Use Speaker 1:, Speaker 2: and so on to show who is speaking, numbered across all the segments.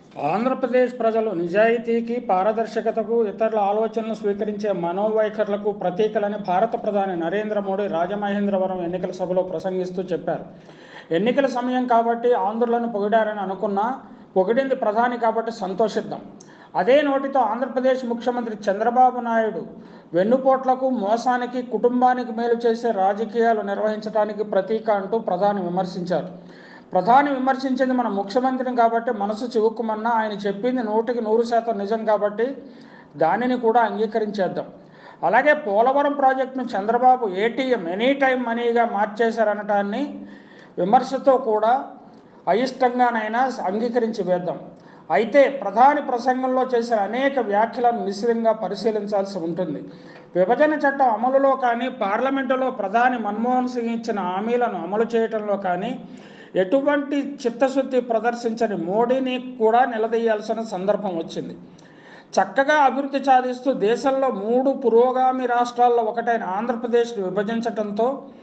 Speaker 1: ఆంధ్రప్రదేశ్ ప్రజలు నిజాయితీకి పారదర్శకతకు ఇతరుల ఆలోచనలు స్వీకరించే మనోవైఖరులకు ప్రతీకలని భారత ప్రధాని నరేంద్ర మోడీ రాజమహేంద్రవరం ఎన్నికల సభలో ప్రసంగిస్తూ చెప్పారు ఎన్నికల సమయం కాబట్టి ఆంధ్రులను పొగిడారని అనుకున్నా పొగిడింది ప్రధాని కాబట్టి సంతోషిద్దాం అదే నోటితో ఆంధ్రప్రదేశ్ ముఖ్యమంత్రి చంద్రబాబు నాయుడు వెన్నుపోట్లకు మోసానికి కుటుంబానికి మేలు చేసే రాజకీయాలు నిర్వహించడానికి ప్రతీక అంటూ ప్రధాని విమర్శించారు ప్రధాని విమర్శించింది మన ముఖ్యమంత్రిని కాబట్టి మనసు చివుక్కుమన్నా ఆయన చెప్పింది నూటికి నూరు శాతం నిజం కాబట్టి దానిని కూడా అంగీకరించేద్దాం అలాగే పోలవరం ప్రాజెక్టును చంద్రబాబు ఏటీఎం ఎనీ టైం మనీగా మార్చేశారనటాన్ని విమర్శతో కూడా అయిష్టంగానైనా అంగీకరించి వేద్దాం అయితే ప్రధాని ప్రసంగంలో చేసిన అనేక వ్యాఖ్యలను నిశ్చితంగా పరిశీలించాల్సి ఉంటుంది విభజన చట్టం అమలులో కానీ పార్లమెంటులో ప్రధాని మన్మోహన్ సింగ్ ఇచ్చిన హామీలను అమలు చేయడంలో కానీ ఎటువంటి చిత్తశుద్ధి ప్రదర్శించని మోడీని కూడా నిలదీయాల్సిన సందర్భం వచ్చింది చక్కగా అభివృద్ధి సాధిస్తూ దేశంలో మూడు పురోగామి రాష్ట్రాల్లో ఒకటైన ఆంధ్రప్రదేశ్ను విభజించడంతో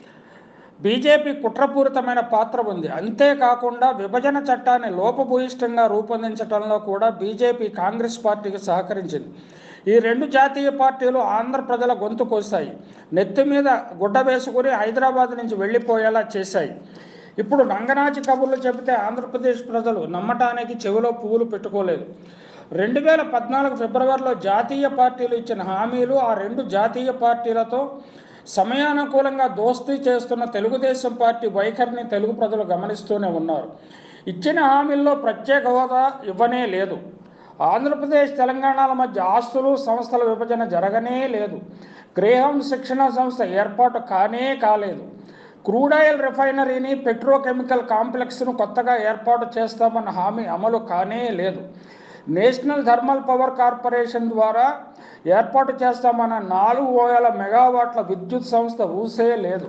Speaker 1: బీజేపీ కుట్రపూరితమైన పాత్ర ఉంది అంతేకాకుండా విభజన చట్టాన్ని లోపభూయిష్టంగా రూపొందించడంలో కూడా బీజేపీ కాంగ్రెస్ పార్టీకి సహకరించింది ఈ రెండు జాతీయ పార్టీలు ఆంధ్ర ప్రజల గొంతు కోస్తాయి నెత్తి మీద గుడ్డ వేసుకుని హైదరాబాద్ నుంచి వెళ్ళిపోయేలా చేశాయి ఇప్పుడు నంగనాచి కబుర్లు చెబితే ఆంధ్రప్రదేశ్ ప్రజలు నమ్మటానికి చెవిలో పువ్వులు పెట్టుకోలేదు రెండు వేల పద్నాలుగు ఫిబ్రవరిలో జాతీయ పార్టీలు ఇచ్చిన హామీలు ఆ రెండు జాతీయ పార్టీలతో సమయానుకూలంగా దోస్తీ చేస్తున్న తెలుగుదేశం పార్టీ వైఖరిని తెలుగు ప్రజలు గమనిస్తూనే ఉన్నారు ఇచ్చిన హామీల్లో ప్రత్యేక హోదా ఇవ్వనే లేదు ఆంధ్రప్రదేశ్ తెలంగాణల మధ్య ఆస్తులు సంస్థల విభజన జరగనే లేదు గ్రేహం శిక్షణ సంస్థ ఏర్పాటు కానే కాలేదు క్రూడ్ ఆయిల్ రిఫైనరీని పెట్రోకెమికల్ కాంప్లెక్స్ను కొత్తగా ఏర్పాటు చేస్తామన్న హామీ అమలు కానే లేదు నేషనల్ థర్మల్ పవర్ కార్పొరేషన్ ద్వారా ఏర్పాటు చేస్తామన్న నాలుగు వేల మెగావాట్ల విద్యుత్ సంస్థ ఊసే లేదు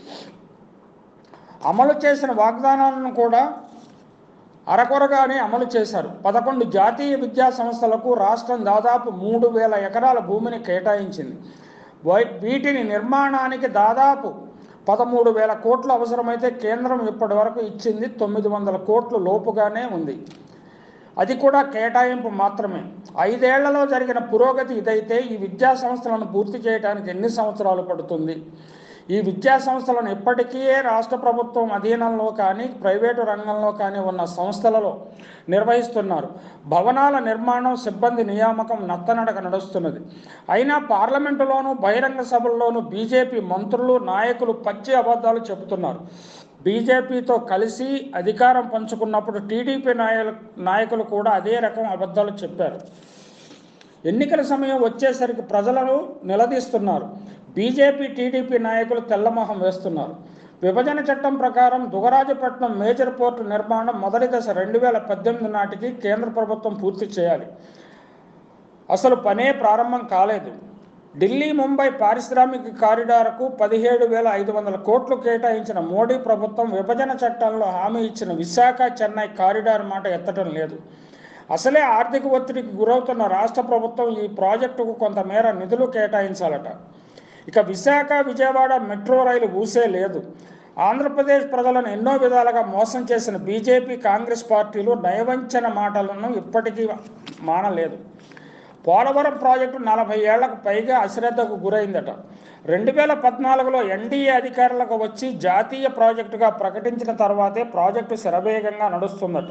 Speaker 1: అమలు చేసిన వాగ్దానాలను కూడా అరకొరగానే అమలు చేశారు పదకొండు జాతీయ విద్యా సంస్థలకు రాష్ట్రం దాదాపు మూడు వేల ఎకరాల భూమిని కేటాయించింది వై- వీటిని నిర్మాణానికి దాదాపు పదమూడు వేల కోట్లు అవసరమైతే కేంద్రం ఇప్పటి వరకు ఇచ్చింది తొమ్మిది వందల కోట్లు లోపుగానే ఉంది అది కూడా కేటాయింపు మాత్రమే ఐదేళ్లలో జరిగిన పురోగతి ఇదైతే ఈ విద్యా సంస్థలను పూర్తి చేయడానికి ఎన్ని సంవత్సరాలు పడుతుంది ఈ విద్యా సంస్థలను ఇప్పటికీ రాష్ట్ర ప్రభుత్వం అధీనంలో కానీ ప్రైవేటు రంగంలో కానీ ఉన్న సంస్థలలో నిర్వహిస్తున్నారు భవనాల నిర్మాణం సిబ్బంది నియామకం నత్తనడక నడుస్తున్నది అయినా పార్లమెంటులోనూ బహిరంగ సభల్లోనూ బీజేపీ మంత్రులు నాయకులు పచ్చి అబద్ధాలు చెబుతున్నారు బీజేపీతో కలిసి అధికారం పంచుకున్నప్పుడు టీడీపీ నాయకులు నాయకులు కూడా అదే రకం అబద్ధాలు చెప్పారు ఎన్నికల సమయం వచ్చేసరికి ప్రజలను నిలదీస్తున్నారు బీజేపీ టీడీపీ నాయకులు తెల్లమొహం వేస్తున్నారు విభజన చట్టం ప్రకారం దుగరాజపట్నం మేజర్ పోర్టు నిర్మాణం మొదటి దశ రెండు వేల పద్దెనిమిది నాటికి కేంద్ర ప్రభుత్వం పూర్తి చేయాలి అసలు పనే ప్రారంభం కాలేదు ఢిల్లీ ముంబై పారిశ్రామిక కారిడార్కు పదిహేడు వేల ఐదు వందల కోట్లు కేటాయించిన మోడీ ప్రభుత్వం విభజన చట్టంలో హామీ ఇచ్చిన విశాఖ చెన్నై కారిడార్ మాట ఎత్తడం లేదు అసలే ఆర్థిక ఒత్తిడికి గురవుతున్న రాష్ట్ర ప్రభుత్వం ఈ ప్రాజెక్టుకు కొంతమేర నిధులు కేటాయించాలట ఇక విశాఖ విజయవాడ మెట్రో రైలు ఊసే లేదు ఆంధ్రప్రదేశ్ ప్రజలను ఎన్నో విధాలుగా మోసం చేసిన బీజేపీ కాంగ్రెస్ పార్టీలు నయవంచన మాటలను ఇప్పటికీ మానలేదు పోలవరం ప్రాజెక్టు నలభై ఏళ్లకు పైగా అశ్రద్ధకు గురైందట రెండు వేల పద్నాలుగులో ఎన్డీఏ అధికారులకు వచ్చి జాతీయ ప్రాజెక్టుగా ప్రకటించిన తర్వాతే ప్రాజెక్టు శరవేగంగా నడుస్తుందట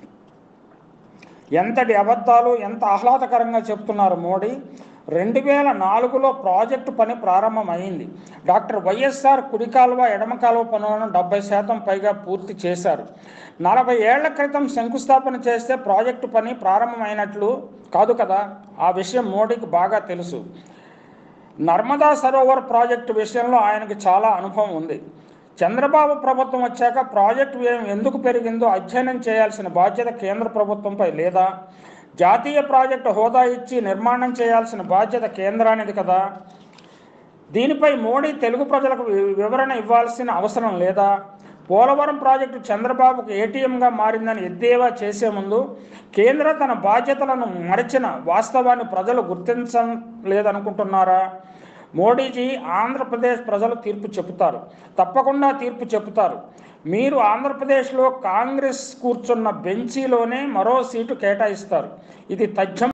Speaker 1: ఎంతటి అబద్ధాలు ఎంత ఆహ్లాదకరంగా చెప్తున్నారు మోడీ రెండు వేల నాలుగులో ప్రాజెక్టు పని ప్రారంభమైంది డాక్టర్ వైఎస్ఆర్ కుడి కాలువ ఎడమ కాలువ పనులను డెబ్బై శాతం పైగా పూర్తి చేశారు నలభై ఏళ్ల క్రితం శంకుస్థాపన చేస్తే ప్రాజెక్టు పని ప్రారంభమైనట్లు కాదు కదా ఆ విషయం మోడీకి బాగా తెలుసు నర్మదా సరోవర్ ప్రాజెక్టు విషయంలో ఆయనకు చాలా అనుభవం ఉంది చంద్రబాబు ప్రభుత్వం వచ్చాక ప్రాజెక్టు వ్యయం ఎందుకు పెరిగిందో అధ్యయనం చేయాల్సిన బాధ్యత కేంద్ర ప్రభుత్వంపై లేదా జాతీయ ప్రాజెక్టు హోదా ఇచ్చి నిర్మాణం చేయాల్సిన బాధ్యత కేంద్రానిది కదా దీనిపై మోడీ తెలుగు ప్రజలకు వి- వివరణ ఇవ్వాల్సిన అవసరం లేదా పోలవరం ప్రాజెక్టు చంద్రబాబుకు ఏటీఎంగా మారిందని ఎద్దేవా చేసే ముందు కేంద్రం తన బాధ్యతలను మరచిన వాస్తవాన్ని ప్రజలు గుర్తించం లేదనుకుంటున్నారా మోడీజీ ఆంధ్రప్రదేశ్ ప్రజలు తీర్పు చెబుతారు తప్పకుండా తీర్పు చెబుతారు మీరు ఆంధ్రప్రదేశ్లో కాంగ్రెస్ కూర్చున్న బెంచీలోనే మరో సీటు కేటాయిస్తారు ఇది తథ్యం